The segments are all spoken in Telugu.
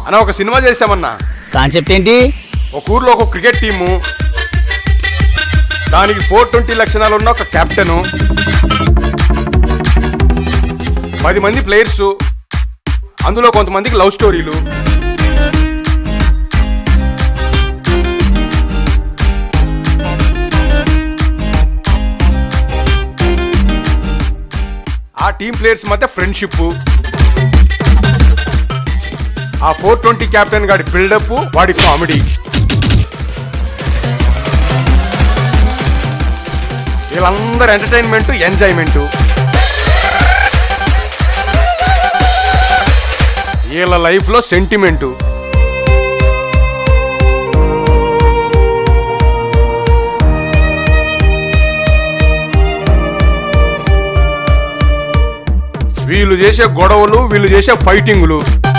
అన్న ఒక సినిమా చేసామన్నా కాన్సెప్ట్ ఏంటి ఒక ఊర్లో ఒక క్రికెట్ టీము దానికి ఫోర్ ట్వంటీ లక్షణాలు ఉన్న ఒక కెప్టెను పది మంది ప్లేయర్స్ అందులో కొంతమందికి లవ్ స్టోరీలు ఆ టీం ప్లేయర్స్ మధ్య ఫ్రెండ్షిప్ ఆ ఫోర్ ట్వంటీ కెప్టెన్ గాడి బిల్డప్ వాడి కామెడీ వీళ్ళందరూ ఎంటర్టైన్మెంట్ ఎంజాయ్మెంట్ వీళ్ళ లైఫ్లో సెంటిమెంటు వీళ్ళు చేసే గొడవలు వీళ్ళు చేసే ఫైటింగులు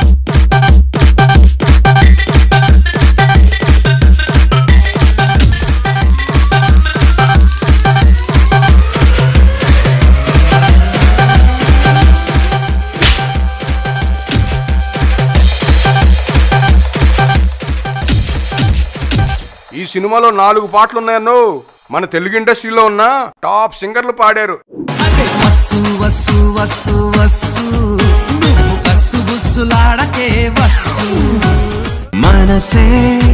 ఈ సినిమాలో నాలుగు పాటలు ఉన్నాయన్నో మన తెలుగు ఇండస్ట్రీలో ఉన్న టాప్ సింగర్లు పాడారు వస్సు వస్సు వస్సు వస్సు నువ్వు కస్సు బుస్సులాడకే వస్సు మనసే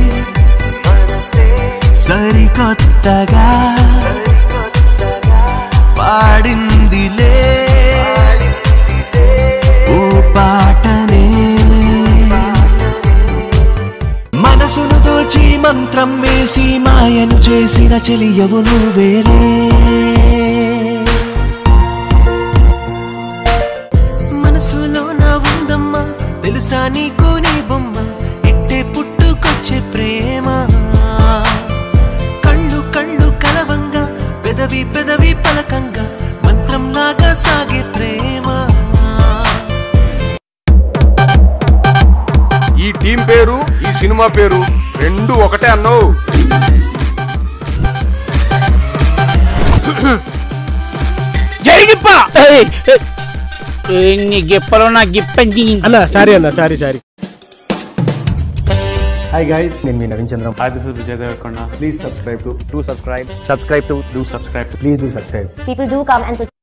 సరికొత్తగా పాడిందిలే ఓ పాటనే మనసును దోచి మంత్రం వేసి మాయను చేసిన చెలియవు నువ్వేలే మనసులో నా ఉందమ్మా తెలుసా నీకు నీ బొమ్మ ఇట్టే పుట్టుకొచ్చే ప్రేమ కళ్ళు కళ్ళు కలవంగా పెదవి పెదవి పలకంగా మంత్రంలాగా సాగే ప్రేమ ఈ టీం పేరు ఈ సినిమా పేరు రెండు ఒకటే అన్నో జరిగిప్ప నీ గిప్పలో నా గిప్పండి అన్న సారీ అన్న సారీ సారీ హాయ్ గైస్ నేను మీ Naveen Chandram Hi, this is Vijay Devarkonda. Please subscribe to to subscribe Subscribe to do subscribe to please do subscribe people do come and